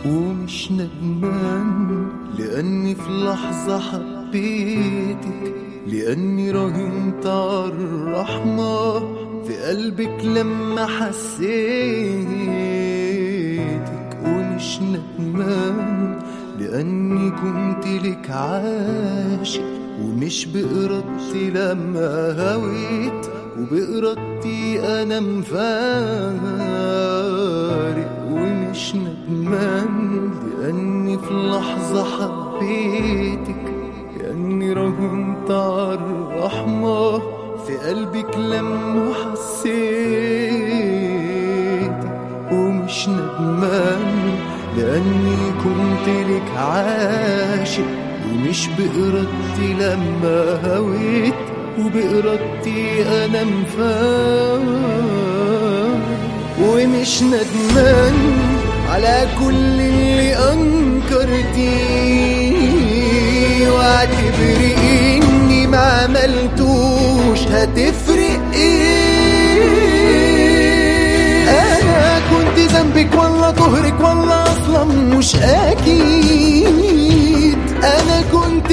ومش ندمان لأني في لحظة حبيتك لأني راهنت على الرحمة في قلبك لما حسيتك ومش ندمان لأني كنت لك عاشق ومش بإرادتي لما هويت وبإرادتي أنا مفارق ومش ندمان لأني في لحظة حبيتك لأني راهنت على الرحمة في قلبك لما حسيتك ومش ندمان لأني كنت لك عاشق ومش بإرادتي لما هويت وبإرادتي أنا مفارق ومش ندمان على كل اللي أنكرتيه واعتبري إني ما عملتوش هتفرق إيه أنا كنت ذنبك ولا طهرك ولا أصلا مش أكيد أنا كنت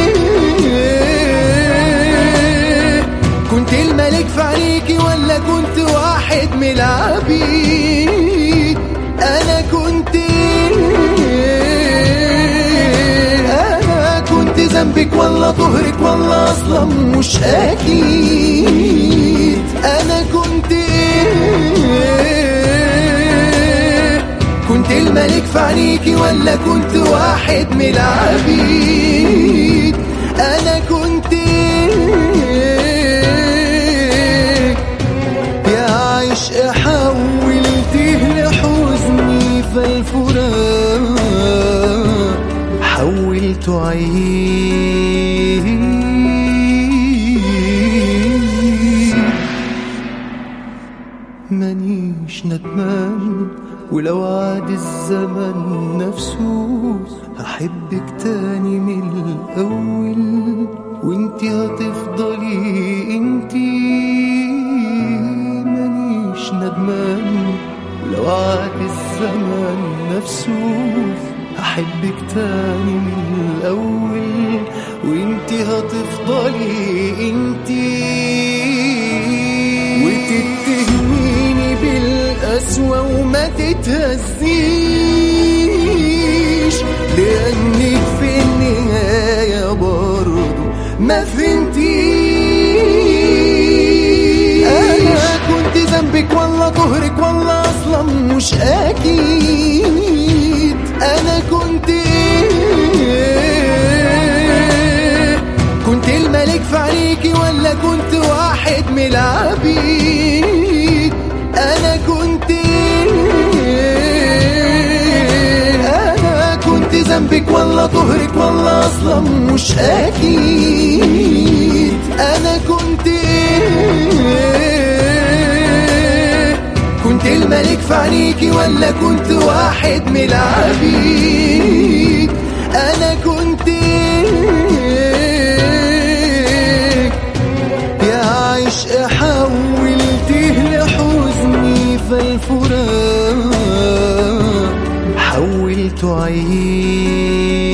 إيه كنت الملك في عينيكي ولا كنت واحد من العبيد انا كنت انا كنت ذنبك ولا طهرك ولا اصلا مش اكيد انا كنت كنت الملك في عينيكي ولا كنت واحد من العبيد انا كنت يا عشق حولتيه لحزني فالفراق حولت عيد مانيش ندمان ولو عاد الزمن نفسه هحبك تاني من الأول وانتي هتفضلي انتي مانيش ندمان ولو عاد الزمن نفسه هحبك تاني من الأول وانتي هتفضلي انتي وتتهميني بالقسوة وما تتهزيش لأنك في النهاية برضه ما فهمتيش أنا كنت ذنبك ولا طهرك ولا أصلا مش أكيد أنا كنت كنت الملك في عينيكي ولا كنت واحد من العبيد انا كنت انا كنت ذنبك ولا طهرك ولا اصلا مش اكيد انا كنت كنت الملك في عينيكي ولا كنت واحد من العبيد انا كنت يا عشق حولتيه لحزني فالفراق حولت عيد